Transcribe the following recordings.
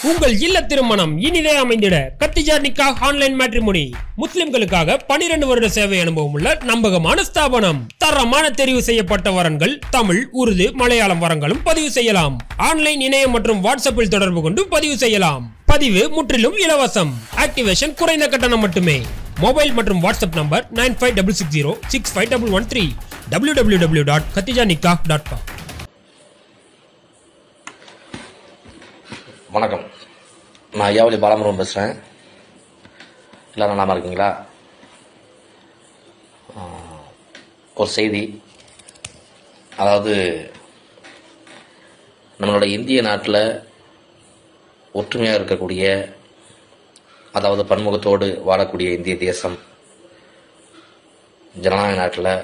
உங்கள் இல்ல திருமணம் இனிதே அமைந்திட கத்திஜா நிக்கா ஆன்லைன் மேட்ரிமோனி முஸ்லிம்களுக்காக 12 வருட சேவை அனுபவம் உள்ள நம்பகமான ஸ்தாபனம் தரமான தெரிவு செய்யப்பட்ட வரன்கள் தமிழ் உருது மலையாளம் வரங்களும் பதிவு செய்யலாம் ஆன்லைன் இணையம் மற்றும் வாட்ஸ்அப்பில் தொடர்பு கொண்டு பதிவு செய்யலாம் பதிவு முற்றிலும் இலவசம் ஆக்டிவேஷன் குறைந்த கட்டணம் மட்டுமே மொபைல் மற்றும் WhatsApp number nine five double six zero six five double one three W W W dot Khadija Nikah dot com வணக்கம் நான் ஐயாவளி பாலமுருகன் பேசுகிறேன் எல்லாரும் நலமா இருக்கீங்களா ஆஹ், ஒரு செய்தி அதாவது நம்மளோட இந்திய நாட்டில் ஒற்றுமையாக இருக்கக்கூடிய அதாவது பன்முகத்தோடு வாழக்கூடிய இந்திய தேசம் ஜனநாயக நாட்டில்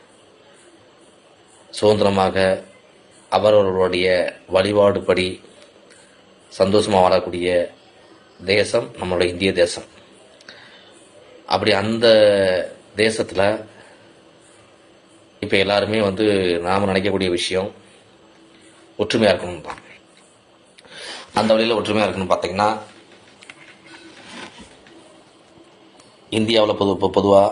சுதந்திரமாக அவரவர்களுடைய வழிபாடுபடி சந்தோஷமாக வாழக்கூடிய தேசம் நம்மளோட இந்திய தேசம் அப்படி அந்த தேசத்தில் இப்போ எல்லாருமே வந்து நாம் நினைக்கக்கூடிய விஷயம் ஒற்றுமையாக இருக்கணும் தான் அந்த வழியில் ஒற்றுமையாக இருக்கணும் பார்த்தீங்கன்னா இந்தியாவில் பொது இப்போ பொதுவாக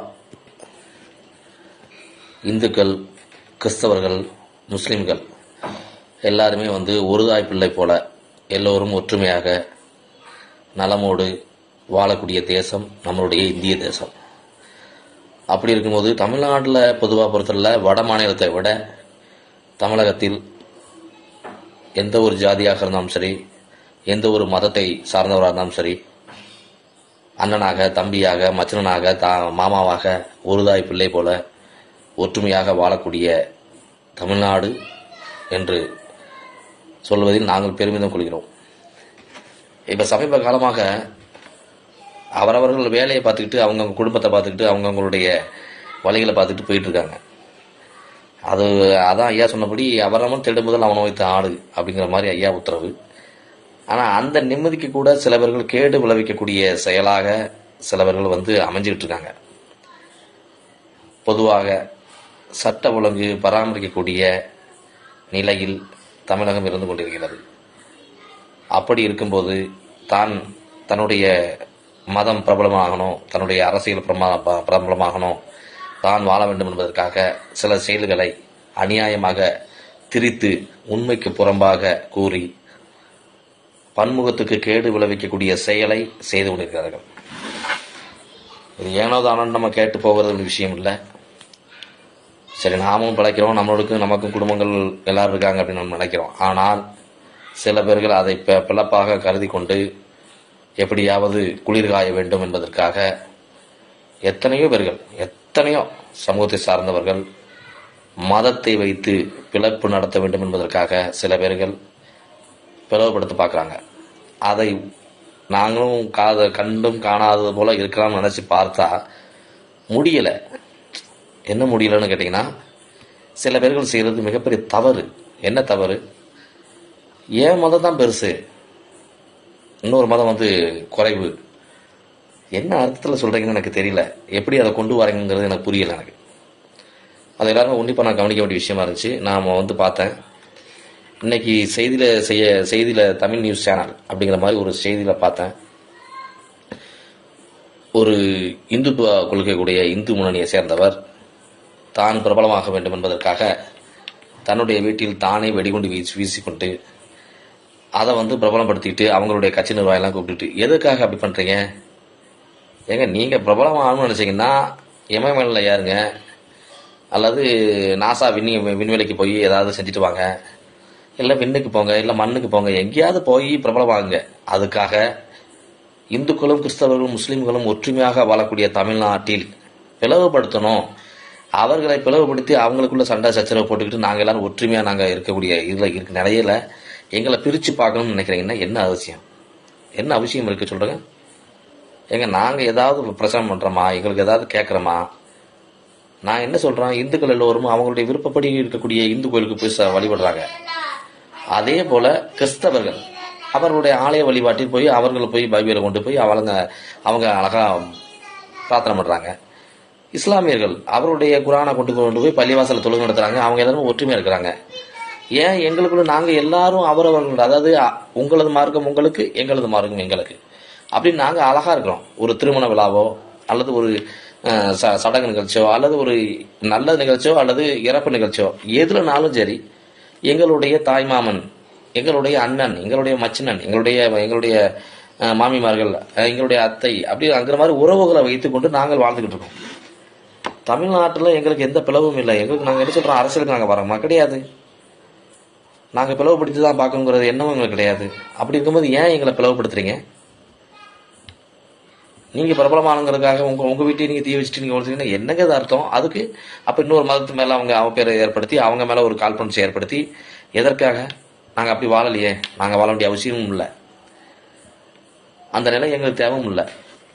இந்துக்கள் கிறிஸ்தவர்கள் முஸ்லிம்கள் எல்லாருமே வந்து ஒருதாய் பிள்ளை போல எல்லோரும் ஒற்றுமையாக நலமோடு வாழக்கூடிய தேசம் நம்மளுடைய இந்திய தேசம் அப்படி இருக்கும்போது தமிழ்நாட்டில் பொதுவாக பொறுத்தவரை வட மாநிலத்தை விட தமிழகத்தில் எந்த ஒரு ஜாதியாக இருந்தாலும் சரி எந்த ஒரு மதத்தை சார்ந்தவராக இருந்தாலும் சரி அண்ணனாக தம்பியாக மச்சனனாக தா மாமாவாக ஒருதாய் பிள்ளை போல ஒற்றுமையாக வாழக்கூடிய தமிழ்நாடு என்று சொல்வதில் நாங்கள் பெருமிதம் கொள்கிறோம் இப்போ சமீப காலமாக அவரவர்கள் வேலையை பார்த்துக்கிட்டு அவங்கவுங்க குடும்பத்தை பார்த்துக்கிட்டு அவங்கவுங்களுடைய வழிகளை பார்த்துக்கிட்டு போயிட்டு இருக்காங்க அது அதான் ஐயா சொன்னபடி அவரவன் தேடும் முதல் அவனை வைத்து ஆடு அப்படிங்கிற மாதிரி ஐயா உத்தரவு ஆனால் அந்த நிம்மதிக்கு கூட சிலவர்கள் கேடு விளைவிக்கக்கூடிய செயலாக சிலவர்கள் வந்து அமைஞ்சுக்கிட்டு இருக்காங்க பொதுவாக சட்ட ஒழுங்கு பராமரிக்கக்கூடிய நிலையில் தமிழகம் இருந்து கொண்டிருக்கிறது அப்படி இருக்கும்போது தான் தன்னுடைய மதம் பிரபலமாகணும் தன்னுடைய அரசியல் பிரமா ப- பிரபலமாகணும் தான் வாழ வேண்டும் என்பதற்காக சில செயல்களை அநியாயமாக திரித்து உண்மைக்கு புறம்பாக கூறி பன்முகத்துக்கு கேடு விளைவிக்கக்கூடிய செயலை செய்து கொண்டிருக்கிறார்கள் இது ஏனோ தானோ நம்ம கேட்டு போகிறது ஒரு விஷயம் இல்லை சரி நாமும் பிழைக்கிறோம் நம்மளுக்கும் நமக்கும் குடும்பங்கள் எல்லாரும் இருக்காங்க அப்படின்னு நம்ம நினைக்கிறோம் ஆனால் சில பேர்கள் அதை பி- பிளப்பாக கருதி கொண்டு எப்படியாவது குளிர் காய வேண்டும் என்பதற்காக எத்தனையோ பேர்கள் எத்தனையோ சமூகத்தை சார்ந்தவர்கள் மதத்தை வைத்து பிளப்பு நடத்த வேண்டும் என்பதற்காக சில பேர்கள் பிளவுபடுத்த பார்க்குறாங்க அதை நாங்களும் காத கண்டும் காணாதது போல இருக்கலாம்னு நினச்சி பார்த்தா முடியலை என்ன முடியலன்னு கேட்டிங்கன்னா சில பேர்கள் செய்கிறது மிகப்பெரிய தவறு என்ன தவறு ஏன் மதம் தான் பெருசு இன்னொரு மதம் வந்து குறைவு என்ன அர்த்தத்தில் சொல்கிறீங்கன்னு எனக்கு தெரியல எப்படி அதை கொண்டு வரீங்கிறது எனக்கு புரியல எனக்கு அது எல்லாரும் உன்னிப்பாக நான் கவனிக்க வேண்டிய விஷயமா இருந்துச்சு நான் வந்து பார்த்தேன் இன்னைக்கு செய்தியில் செய்ய செய்தியில் தமிழ் நியூஸ் சேனல் அப்படிங்கிற மாதிரி ஒரு செய்தியில் பார்த்தேன் ஒரு இந்துத்துவ கொள்கையுடைய இந்து முன்னணியை சேர்ந்தவர் தான் பிரபலமாக வேண்டும் என்பதற்காக தன்னுடைய வீட்டில் தானே வெடிகுண்டு வீசி வீசிக்கொண்டு அதை வந்து பிரபலப்படுத்திட்டு அவங்களுடைய கட்சி நிர்வாகம்லாம் கூப்பிட்டுட்டு எதுக்காக அப்படி பண்ணுறீங்க ஏங்க நீங்கள் பிரபலம் ஆகணும்னு நினச்சிங்கன்னா எம்எம்எல்ல யாருங்க அல்லது நாசா விண்ணி விண்வெளிக்கு போய் ஏதாவது செஞ்சுட்டு வாங்க இல்லை விண்ணுக்கு போங்க இல்லை மண்ணுக்கு போங்க எங்கேயாவது போய் பிரபலமாகுங்க அதுக்காக இந்துக்களும் கிறிஸ்தவர்களும் முஸ்லிம்களும் ஒற்றுமையாக வாழக்கூடிய தமிழ்நாட்டில் பிளவுபடுத்தணும் அவர்களை பிளவுபடுத்தி அவங்களுக்குள்ள சண்டை சச்சரவு போட்டுக்கிட்டு நாங்கள் எல்லாரும் ஒற்றுமையாக நாங்கள் இருக்கக்கூடிய இதில் இருக்க நிலையில எங்களை பிரித்து பார்க்கணும்னு நினைக்கிறீங்கன்னா என்ன அவசியம் என்ன அவசியம் இருக்குது சொல்கிறேங்க ஏங்க நாங்கள் ஏதாவது பிரச்சனை பண்ணுறோமா எங்களுக்கு ஏதாவது கேட்குறோமா நான் என்ன சொல்கிறேன் இந்துக்கள் எல்லோரும் அவங்களுடைய விருப்பப்படி இருக்கக்கூடிய இந்து கோயிலுக்கு போய் ச- வழிபடுறாங்க அதே போல கிறிஸ்தவர்கள் அவர்களுடைய ஆலய வழிபாட்டில் போய் அவர்கள் போய் பைபிளை கொண்டு போய் அவங்க அவங்க அழகா பிரார்த்தனை பண்றாங்க இஸ்லாமியர்கள் அவருடைய குரானை கொண்டு கொண்டு போய் பள்ளிவாசல தொழுகை நடத்துறாங்க அவங்க எல்லாரும் ஒற்றுமையா இருக்கிறாங்க ஏன் எங்களுக்குள்ள நாங்க எல்லாரும் அவரவர்கள் அதாவது அ- உங்களது மார்க்கம் உங்களுக்கு எங்களது மார்க்கம் எங்களுக்கு அப்படின்னு நாங்க அழகா இருக்கிறோம் ஒரு திருமண விழாவோ அல்லது ஒரு அஹ், ச- சடங்கு நிகழ்ச்சியோ அல்லது ஒரு நல்ல நிகழ்ச்சியோ அல்லது இறப்பு நிகழ்ச்சியோ எதுலனாலும் சரி எங்களுடைய தாய்மாமன் எங்களுடைய அண்ணன் எங்களுடைய மச்சினன் எங்களுடைய எங்களுடைய அஹ், மாமிமார்கள் அஹ், எங்களுடைய அத்தை அப்படி அங்கிற மாதிரி உறவுகளை வைத்துக்கொண்டு நாங்கள் வாழ்ந்துகிட்டு இருக்கோம் தமிழ்நாட்டில் எங்களுக்கு எந்த பிளவும் இல்லை எங்களுக்கு நாங்கள் என்ன சொல்கிறோம் அரசியலுக்கு நாங்கள் வரோமா கிடையாது நாங்கள் பிளவுபடுத்தி தான் பார்க்கணுங்கிறது எண்ணமும் எங்களுக்கு கிடையாது அப்படி இருக்கும்போது ஏன் எங்களை பிளவுபடுத்துறீங்க நீங்கள் பிரபலமானங்கிறதுக்காக உங்கள் உங்கள் வீட்டையும் நீங்கள் தீ வச்சுட்டு நீங்கள் ஒழிச்சிங்கன்னா என்னங்க அது அர்த்தம் அதுக்கு அப்போ இன்னொரு மதத்து மேலே அவங்க அவ பேரை ஏற்படுத்தி அவங்க மேலே ஒரு கால்பன்ஸ் ஏற்படுத்தி எதற்காக நாங்கள் அப்படி வாழலையே நாங்கள் வாழ வேண்டிய அவசியமும் இல்லை அந்த நிலை எங்களுக்கு தேவையும் இல்லை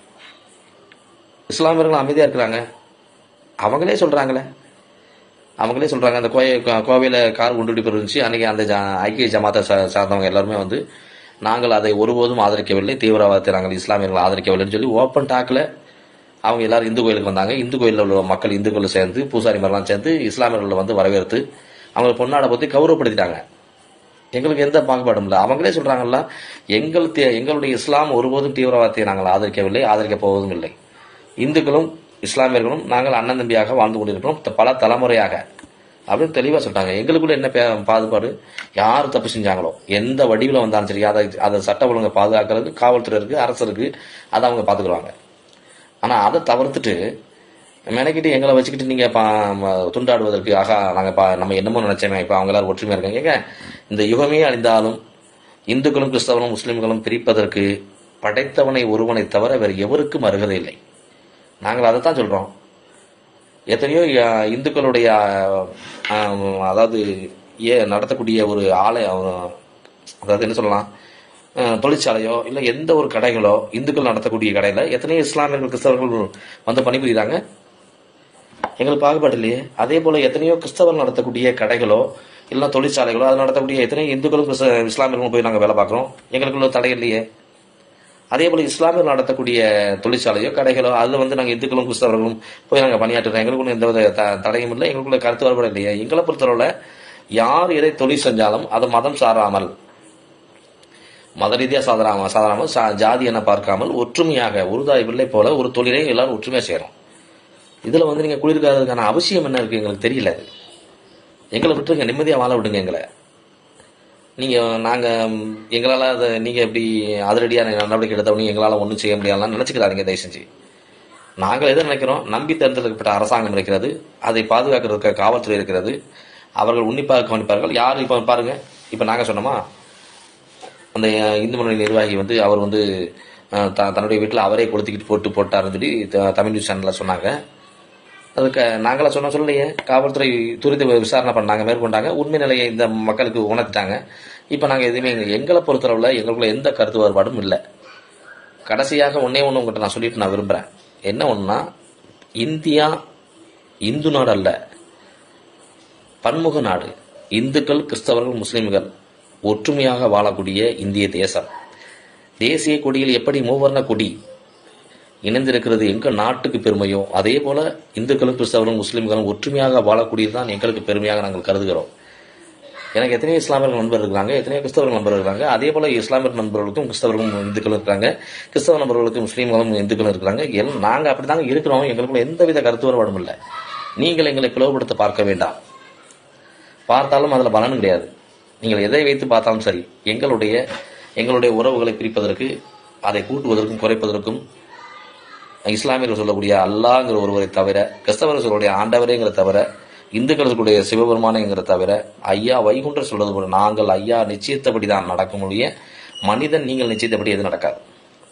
இஸ்லாமியர்கள் அமைதியாக இருக்கிறாங்க அவங்களே சொல்கிறாங்களே அவங்களே சொல்கிறாங்க அந்த கோய கோவையில் கார் குண்டுவெடிப்பு இருந்துச்சு அன்றைக்கி அந்த ஜா ஐக்கிய ஜமாத்தை சா சார்ந்தவங்க எல்லாருமே வந்து நாங்கள் அதை ஒருபோதும் ஆதரிக்கவில்லை தீவிரவாதத்தை நாங்கள் இஸ்லாமியர்கள் ஆதரிக்கவில்லைன்னு சொல்லி ஓப்பன் டாக்கில் அவங்க எல்லாரும் இந்து கோயிலுக்கு வந்தாங்க இந்து கோயிலில் உள்ள மக்கள் இந்துக்கள் சேர்ந்து பூசாரி மாதிரிலாம் சேர்ந்து இஸ்லாமியர்களை வந்து வரவேற்று அவங்களை பொன்னாடை பற்றி கௌரவப்படுத்திட்டாங்க எங்களுக்கு எந்த பாகுபாடும் இல்லை அவங்களே சொல்றாங்கல்ல எங்கள் தே- எங்களுடைய இஸ்லாம் ஒருபோதும் தீவிரவாதத்தை நாங்கள் ஆதரிக்கவில்லை ஆதரிக்கப் போவதும் இல்லை இந்துக்களும் இஸ்லாமியர்களும் நாங்கள் அண்ணன் தம்பியாக வாழ்ந்து கொண்டிருக்கிறோம் த- பல தலைமுறையாக அப்படின்னு தெளிவாக சொல்லிட்டாங்க எங்களுக்குள்ள என்ன பே- பாகுபாடு யார் தப்பு செஞ்சாங்களோ எந்த வடிவில் வந்தாலும் சரி அதை அதை சட்ட ஒழுங்கை பாதுகாக்கிறது காவல்துறை இருக்கு அரசு இருக்கு அதை அவங்க பார்த்துக்குருவாங்க ஆனால் அதை தவிர்த்துட்டு மெனக்கிட்டு எங்களை வச்சுக்கிட்டு நீங்கள் பா ம- துண்டாடுவதற்கு ஆகா நாங்கள் பா நம்ம என்னமோ நினைச்சோமே இப்போ அவங்க எல்லாரும் ஒற்றுமையாக இருக்காங்க ஏங்க இந்த யுகமே அழிந்தாலும் இந்துக்களும் கிறிஸ்தவனும் முஸ்லிம்களும் பிரிப்பதற்கு படைத்தவனை ஒருவனை தவிர வேறு எவருக்கும் அருகதை இல்லை நாங்கள் அதை தான் சொல்கிறோம் எத்தனையோ அஹ், இந்துக்களுடைய அஹ், அதாவது ஏ நடத்தக்கூடிய ஒரு ஆலை அஹ், அதாவது என்ன சொல்லலாம் அஹ், தொழிற்சாலையோ இல்லை எந்த ஒரு கடைகளோ இந்துக்கள் நடத்தக்கூடிய கடையில் எத்தனையோ இஸ்லாமியர்கள் கிறிஸ்தவர்கள் வந்து பணிபுரியுறாங்க எங்களுக்கு பாகுபாடு இல்லையே அதே போல எத்தனையோ கிறிஸ்தவர்கள் நடத்தக்கூடிய கடைகளோ இல்லை தொழிற்சாலைகளோ அது நடத்தக்கூடிய எத்தனையோ இந்துக்களும் கிறிஸ்த இஸ்லாமியர்களும் போய் நாங்கள் வேலை பார்க்குறோம் எங்களுக்குள்ள தடை இல்லையே அதே போல இஸ்லாமியர் நடத்தக்கூடிய தொழிற்சாலையோ கடைகளோ அதில் வந்து நாங்கள் இந்துக்களும் கிறிஸ்தவர்களும் போய் நாங்கள் பணியாற்றுறோம் எங்களுக்குள்ள எந்த வித த- தடையும் இல்லை எங்களுக்குள்ள கருத்து வேறுபாடு இல்லையே எங்களை பொறுத்தளவில் யார் எதை தொழில் செஞ்சாலும் அது மதம் சாராமல் மத ரீதியாக சாதாராம சாதாராமல் சா- ஜாதி என பார்க்காமல் ஒற்றுமையாக உருதாய் பிள்ளை போல ஒரு தொழிலை எல்லாரும் ஒற்றுமையாக செய்கிறோம் இதில் வந்து நீங்கள் குளிர்காததுக்கான அவசியம் என்ன இருக்குது எங்களுக்கு தெரியல அது எங்களை விட்டுருங்க நிம்மதியாக வாழ விடுங்க எங்களை நீங்கள் நாங்கள் எங்களால் அதை நீங்கள் எப்படி அதிரடியாக நடவடிக்கை எடுத்தவங்க எங்களால் ஒன்றும் செய்ய முடியாதுலாம் நினச்சிக்கிறாதீங்க தயவு செஞ்சு நாங்கள் எதை நினைக்கிறோம் நம்பி தேர்ந்தெடுக்கப்பட்ட அரசாங்கம் இருக்கிறது அதை பாதுகாக்கிறதுக்கு காவல்துறை இருக்கிறது அவர்கள் உன்னிப்பாக கவனிப்பார்கள் யார் இப்போ பாருங்க இப்போ நாங்கள் சொன்னோமா அந்த அஹ், இந்து முன்னணி நிர்வாகி வந்து அவர் வந்து அஹ், த- தன்னுடைய வீட்டில் அவரே கொளுத்திக்கிட்டு போட்டு போட்டாருன்னு சொல்லி த- தமிழ் நியூஸ் சேனலில் சொன்னாங்க அதுக்கு நாங்களா சொன்ன சொல்லலையே காவல்துறை துரித விசாரணை பண்ணாங்க மேற்கொண்டாங்க உண்மை நிலையை இந்த மக்களுக்கு உணர்த்திட்டாங்க இப்போ நாங்கள் எதுவுமே எங்க- எங்களை பொறுத்தளவில் எங்களுக்குள்ள எந்த கருத்து வேறுபாடும் இல்லை கடைசியாக ஒன்னே ஒன்று உங்கள்கிட்ட நான் சொல்லிட்டு நான் விரும்புகிறேன் என்ன ஒன்றுனா இந்தியா இந்து நாடு அல்ல பன்முக நாடு இந்துக்கள் கிறிஸ்தவர்கள் முஸ்லிம்கள் ஒற்றுமையாக வாழக்கூடிய இந்திய தேசம் தேசிய கொடியில் எப்படி மூவர்ண கொடி இணைந்திருக்கிறது எங்க நாட்டுக்கு பெருமையோ அதே போல இந்துக்களும் கிறிஸ்தவர்களும் முஸ்லிம்களும் ஒற்றுமையாக வாழக்கூடியது தான் எங்களுக்கு பெருமையாக நாங்கள் கருதுகிறோம் எனக்கு எத்தனையோ இஸ்லாமியர்கள் நண்பர்கள் இருக்காங்க எத்தனையோ கிறிஸ்தவர்கள் நண்பர்கள் இருக்காங்க அதே போல இஸ்லாமியர் நண்பர்களுக்கும் கிறிஸ்தவர்களும் இந்துக்களும் இருக்காங்க கிறிஸ்தவ நண்பர்களுக்கும் முஸ்லீம்களும் இந்துக்களும் இருக்கிறாங்க எல் நாங்கள் அப்படிதாங்க இருக்கிறோம் எங்களுக்குள்ள எந்தவித கருத்து வேறுபாடும் இல்லை நீங்கள் எங்களை பிளவுபடுத்த பார்க்க வேண்டாம் பார்த்தாலும் அதில் பலன் கிடையாது நீங்கள் எதை வைத்து பார்த்தாலும் சரி எங்களுடைய எங்களுடைய உறவுகளை பிரிப்பதற்கு அதை கூட்டுவதற்கும் குறைப்பதற்கும் இஸ்லாமியர்கள் சொல்லக்கூடிய அல்லாங்கிற ஒருவரை தவிர கிறிஸ்தவர்கள் சொல்லக்கூடிய ஆண்டவரேங்கிற தவிர இந்துக்கள் சொல்லக்கூடிய சிவபெருமானேங்கிற தவிர ஐயா வைகுண்டர் சொல்றது போல நாங்கள் ஐயா நிச்சயத்தபடி தான் நடக்கும் ஒழிய மனிதன் நீங்கள் நிச்சயத்தபடி எதுவும் நடக்காது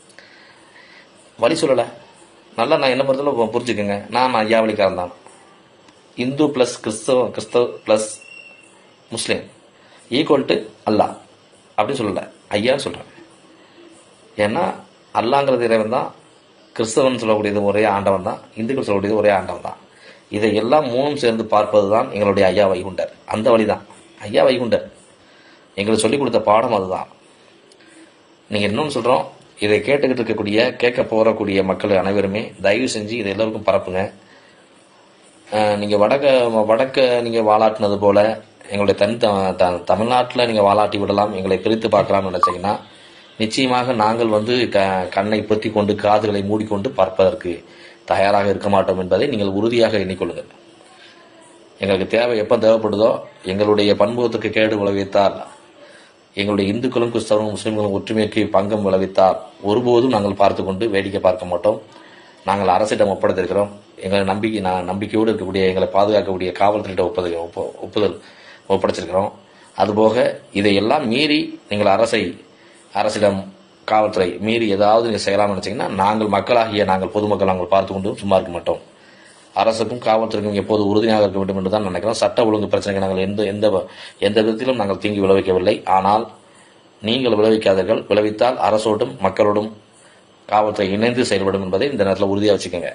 வழி சொல்லலை நல்லா நான் என்ன பொறுத்தளவு புரிஞ்சுக்கோங்க நான் ஐயா வழிக்காரன் தான் இந்து ப்ளஸ் கிறிஸ்தவ கிறிஸ்தவ ப்ளஸ் முஸ்லீம் ஈக்குவல் டு அல்லாஹ் அப்படின்னு சொல்லலை ஐயான்னு சொல்கிறேன் ஏன்னா அல்லாங்கிறது இறைவன் தான் கிறிஸ்தவன் சொல்லக்கூடியது ஒரே ஆண்டவன் தான் இந்துக்கள் சொல்லக்கூடியது ஒரே ஆண்டவன் தான் இதை எல்லாம் மூணும் சேர்ந்து பார்ப்பது தான் எங்களுடைய ஐயா வைகுண்டர் அந்த வழி தான் ஐயா வைகுண்டர் எங்களுக்கு சொல்லிக் கொடுத்த பாடம் அதுதான் நீங்கள் இன்னொன்று சொல்கிறோம் இதை கேட்டுக்கிட்டு இருக்கக்கூடிய கேட்க போகக்கூடிய மக்கள் அனைவருமே தயவு செஞ்சு இதை எல்லோருக்கும் பரப்புங்க அஹ், நீங்க வடக்க வடக்க நீங்க வாலாட்டினது போல எங்களுடைய தனி த- த- தமிழ்நாட்டுல நீங்க வாலாட்டி விடலாம் எங்களை பிரித்து பார்க்கலாம்னு நினைச்சீங்கன்னா நிச்சயமாக நாங்கள் வந்து க கண்ணை பொத்தி கொண்டு காதுகளை மூடிக்கொண்டு பார்ப்பதற்கு தயாராக இருக்க மாட்டோம் என்பதை நீங்கள் உறுதியாக எண்ணிக்கொள்ளுங்கள் எங்களுக்கு தேவை எப்போ தேவைப்படுதோ எங்களுடைய பண்புகத்துக்கு கேடு விளைவித்தால் எங்களுடைய இந்துக்களும் கிறிஸ்தவரும் முஸ்லிம்களும் ஒற்றுமைக்கு பங்கம் விளைவித்தால் ஒருபோதும் நாங்கள் பார்த்து கொண்டு வேடிக்கை பார்க்க மாட்டோம் நாங்கள் அரசிடம் ஒப்படைத்திருக்கிறோம் எங்களை நம்பிக்கை நான் நம்பிக்கையோடு இருக்கக்கூடிய எங்களை பாதுகாக்கக்கூடிய காவல்துறையிட்ட ஒப்பது ஒப்ப- ஒப்புதல் ஒப்படைச்சிருக்கிறோம் அதுபோக இதையெல்லாம் மீறி நீங்கள் அரசை அரசிடம் காவல்துறை மீறி ஏதாவது நீங்கள் செய்யலாம்னு நினைச்சீங்கன்னா நாங்கள் மக்களாகிய நாங்கள் பொதுமக்கள் நாங்கள் பார்த்து கொண்டு சும்மா இருக்க மாட்டோம் அரசுக்கும் காவல்துறைக்கும் எப்போது உறுதியாக இருக்க வேண்டும் என்று தான் நினைக்கிறோம் சட்ட ஒழுங்கு பிரச்சனைக்கு நாங்கள் எந்த எந்த எந்த விதத்திலும் நாங்கள் தீங்கு விளைவிக்கவில்லை ஆனால் நீங்கள் விளைவிக்காதீர்கள் விளைவித்தால் அரசோடும் மக்களோடும் காவல்துறை இணைந்து செயல்படும் என்பதை இந்த நேரத்தில் உறுதியாக வச்சுக்கோங்க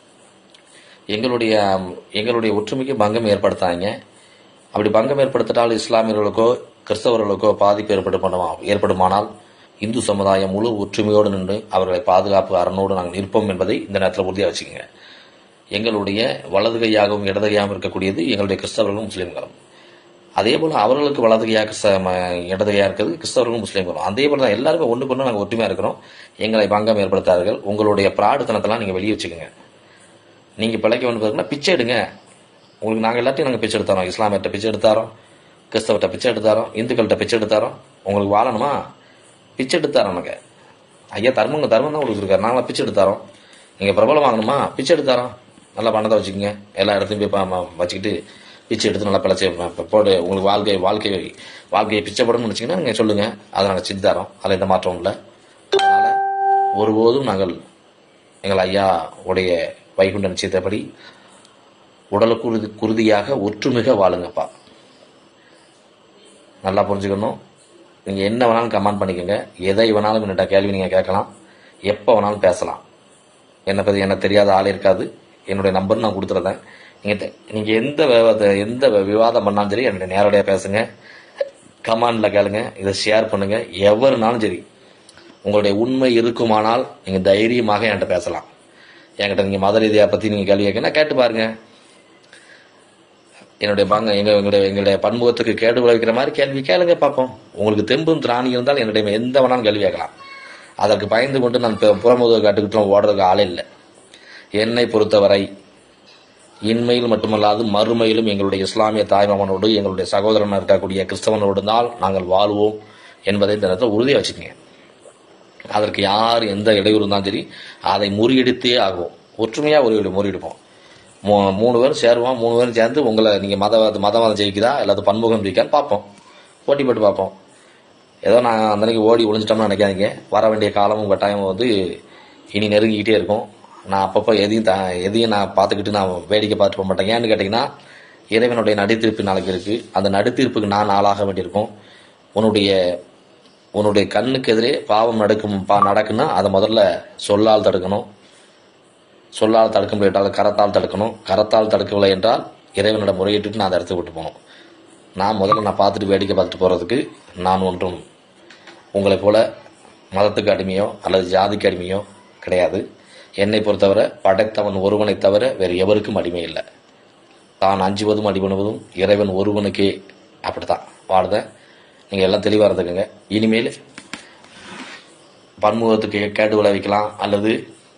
எங்களுடைய எங்களுடைய ஒற்றுமைக்கு பங்கம் ஏற்படுத்தாங்க அப்படி பங்கம் ஏற்படுத்தினால் இஸ்லாமியர்களுக்கோ கிறிஸ்தவர்களுக்கோ பாதிப்பு ஏற்படுமா ஏற்படுமானால் இந்து சமுதாயம் முழு ஒற்றுமையோடு நின்று அவர்களை பாதுகாப்பு அரணோடு நாங்கள் நிற்போம் என்பதை இந்த நேரத்தில் உறுதியாக வச்சுக்கோங்க எங்களுடைய வலது கையாகவும் இடது கையாகவும் இருக்கக்கூடியது எங்களுடைய கிறிஸ்தவர்களும் முஸ்லீம்களும் அதே போல அவர்களுக்கு வலது கையாக கிறிஸ்த- ம- இடது கையாக இருக்கிறது கிறிஸ்தவர்களும் முஸ்லீம்களும் அதே போல தான் எல்லாருமே ஒன்றுக்கு ஒன்று நாங்கள் ஒற்றுமையாக இருக்கிறோம் எங்களை பங்கம் ஏற்படுத்தார்கள் உங்களுடைய பிராடுத்தனத்தெல்லாம் நீங்கள் வெளியே வச்சுக்கோங்க நீங்கள் பிழைக்க வேண்டியது இருக்குன்னா பிச்சை எடுங்க உங்களுக்கு நாங்கள் எல்லாத்தையும் நாங்கள் பிச்சை எடுத்தாரோம் இஸ்லாமியர்கிட்ட பிச்சை எடுத்தாரோம் கிறிஸ்தவர்கிட்ட பிச்சை எடுத்தாரோம் இந்துக்கள்கிட்ட பிச்சை எடுத்தாரோம் உங்களுக்கு வாழணுமா பிச்சை எடுத்தாரோம் நாங்கள் ஐயா தர்மங்க தர்மம் தான் கொடுத்துருக்காரு நாங்களாம் பிச்சை எடுத்தாரோம் நீங்கள் பிரபலம் வாங்கணுமா பிச்சை எடுத்தாரோம் நல்லா பணத்தை வச்சுக்கோங்க எல்லா இடத்துலையும் போய் ப- ம- வச்சுக்கிட்டு பிச்சை எடுத்து நல்லா பிழைச்சி ப- போடு உங்களுக்கு வாழ்க்கை வாழ்க்கை வாழ்க்கையை பிச்சை போடணும்னு நினச்சிங்கன்னா நீங்கள் சொல்லுங்கள் அதை நாங்கள் செஞ்சு தரோம் அதில் எந்த மாற்றமும் இல்லை அதனால் ஒருபோதும் நாங்கள் எங்கள் ஐயா உடைய வைகுண்ட நிச்சயத்தபடி உடலுக்கு உறுதி குருதியாக ஒற்றுமிக வாழுங்கப்பா நல்லா புரிஞ்சுக்கணும் நீங்கள் என்ன வேணாலும் கமெண்ட் பண்ணிக்கோங்க எதை வேணாலும் என்னட்ட கேள்வி நீங்கள் கேட்கலாம் எப்போ வேணாலும் பேசலாம் என்னை பற்றி எனக்கு தெரியாத ஆள் இருக்காது என்னுடைய நம்பர் நான் கொடுத்துருந்தேன் நீங்கள் நீங்கள் எந்த விவாத- எந்த விவாதம் பண்ணாலும் சரி என்னுடைய நேரடியாக பேசுங்க கமெண்டில் கேளுங்க இதை ஷேர் பண்ணுங்க எவருனாலும் சரி உங்களுடைய உண்மை இருக்குமானால் நீங்கள் தைரியமாக என்கிட்ட பேசலாம் என்கிட்ட நீங்கள் மத ரீதியாக பற்றி நீங்கள் கேள்வி கேட்கணும் கேட்டு பாருங்க என்னுடைய பங்க எங்க எங்களுடைய எங்களுடைய பன்முகத்துக்கு கேடு விளைவிக்கிற மாதிரி கேள்வி கேளுங்க பார்ப்போம் உங்களுக்கு தெம்பும் திராணி இருந்தால் என்னுடைய எந்த வேணாலும் கேள்வி கேட்கலாம் அதற்கு பயந்து கொண்டு நான் பு- புறமுதுக காட்டுக்கிட்டு ஓடுறதுக்கு ஆளே இல்லை என்னை பொறுத்தவரை இன்மையில் மட்டுமல்லாது மறுமையிலும் எங்களுடைய இஸ்லாமிய தாய்மாமனோடு எங்களுடைய சகோதரனாக இருக்கக்கூடிய கிறிஸ்தவனோடு தான் நாங்கள் வாழ்வோம் என்பதை இந்த நேரத்தில் உறுதியாக வச்சுக்கோங்க அதற்கு யார் எந்த இடையூறு இருந்தாலும் சரி அதை முறியடித்தே ஆகுவோம் ஒற்றுமையாக ஒரு முறியடிப்போம் மூ மூணு பேரும் சேருவோம் மூணு பேரும் சேர்ந்து உங்களை நீங்கள் மத மதவாதம் ஜெயிக்குதா இல்லாத பன்முகம் ஜெயிக்கான்னு பார்ப்போம் போட்டி போட்டு பார்ப்போம் ஏதோ நான் அந்த அன்னைக்கு ஓடி ஒளிஞ்சிட்டோம்னு நினைக்காதீங்க வர வேண்டிய காலமும் கட்டாயமும் வந்து இனி நெருங்கிக்கிட்டே இருக்கும் நான் அப்பப்போ எதையும் த எதையும் நான் பார்த்துக்கிட்டு நான் வேடிக்கை பார்த்து போக மாட்டேன் ஏன்னு கேட்டிங்கன்னா இறைவனுடைய நடுத்தீர்ப்பு நாளைக்கு இருக்குது அந்த நடுத்தீர்ப்புக்கு நான் ஆளாக வேண்டியிருக்கும் உன்னுடைய உன்னுடைய கண்ணுக்கு எதிரே பாவம் நடக்கும் பா நடக்குன்னா அதை முதல்ல சொல்லால் தடுக்கணும் சொல்லால் தடுக்க முடியாட்டால் கரத்தால் தடுக்கணும் கரத்தால் தடுக்கவில்லை என்றால் இறைவனிடம் முறையிட்டு நான் அதை இடத்துக்கு விட்டு போகணும் நான் முதல்ல நான் பார்த்துட்டு வேடிக்கை பார்த்துட்டு போகிறதுக்கு நான் ஒன்றும் உங்களைப் போல மதத்துக்கு அடிமையோ அல்லது ஜாதிக்கு அடிமையோ கிடையாது என்னை பொறுத்தவரை படைத்தவன் ஒருவனை தவிர வேறு எவருக்கும் அடிமை இல்லை தான் அஞ்சுவதும் அடிபணுவதும் இறைவன் ஒருவனுக்கே அப்படித்தான் வாழ்ந்தேன் நீங்கள் எல்லாம் தெளிவாக இருந்துக்குங்க இனிமேல் பன்முகத்துக்கு கேடு விளைவிக்கலாம் அல்லது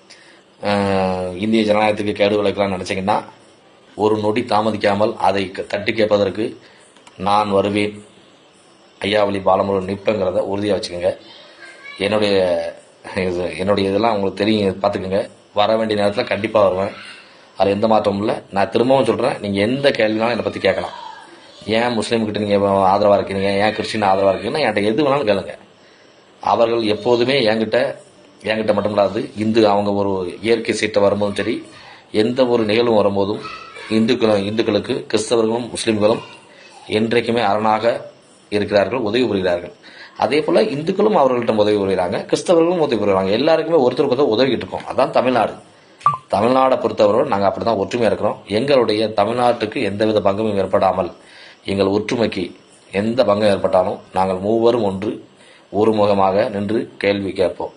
ஆஹ், இந்திய ஜனநாயகத்துக்கு கேடு விளைவிக்கலாம்னு நினச்சிங்கன்னா ஒரு நொடி தாமதிக்காமல் அதை க- தட்டி கேட்பதற்கு நான் வருவேன் ஐயாவளி பாலமுருகன் நிற்பேங்கிறத உறுதியாக வச்சுக்கோங்க என்னுடைய இது என்னுடைய இதெல்லாம் உங்களுக்கு தெரியும் பார்த்துக்குங்க வர வேண்டிய நேரத்தில் கண்டிப்பாக வருவேன் அதில் எந்த மாற்றமும் இல்லை நான் திரும்பவும் சொல்கிறேன் நீங்கள் எந்த கேள்வினாலும் என்னை பற்றி கேட்கலாம் ஏன் முஸ்லீம்கிட்ட நீங்கள் ஆதரவாக இருக்கீங்க ஏன் கிறிஸ்டின் ஆதரவாக இருக்கீங்கன்னா என்கிட்ட எது வேணாலும் கேளுங்க அவர்கள் எப்போதுமே என்கிட்ட என்கிட்ட மட்டும் இல்லாது இந்து அவங்க ஒரு இயற்கை சீட்டை வரும்போதும் சரி எந்த ஒரு நிகழ்வும் வரும்போதும் இந்துக்களும் இந்துக்களுக்கு கிறிஸ்தவர்களும் முஸ்லீம்களும் என்றைக்குமே அரணாக இருக்கிறார்கள் உதவி புரிகிறார்கள் அதே போல இந்துக்களும் அவர்கள்ட்ட உதவி புரிகிறாங்க கிறிஸ்தவர்களும் உதவி புரிகிறாங்க எல்லாருக்குமே ஒருத்தருக்கு ஒருத்தர் உதவிக்கிட்டு இருக்கோம் அதான் தமிழ்நாடு தமிழ்நாடை பொறுத்தவரை நாங்கள் அப்படி தான் ஒற்றுமையாக இருக்கிறோம் எங்களுடைய தமிழ்நாட்டுக்கு எந்தவித பங்கமும் ஏற்படாமல் எங்கள் ஒற்றுமைக்கு எந்த பங்கம் ஏற்பட்டாலும் நாங்கள் மூவரும் ஒன்று ஒருமுகமாக நின்று கேள்வி கேட்போம்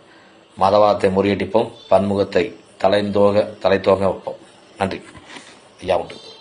மதவாதத்தை முறியடிப்போம் பன்முகத்தை தலைந்தோக தலைத்தோங்க வைப்போம் நன்றி ஐயா உண்டு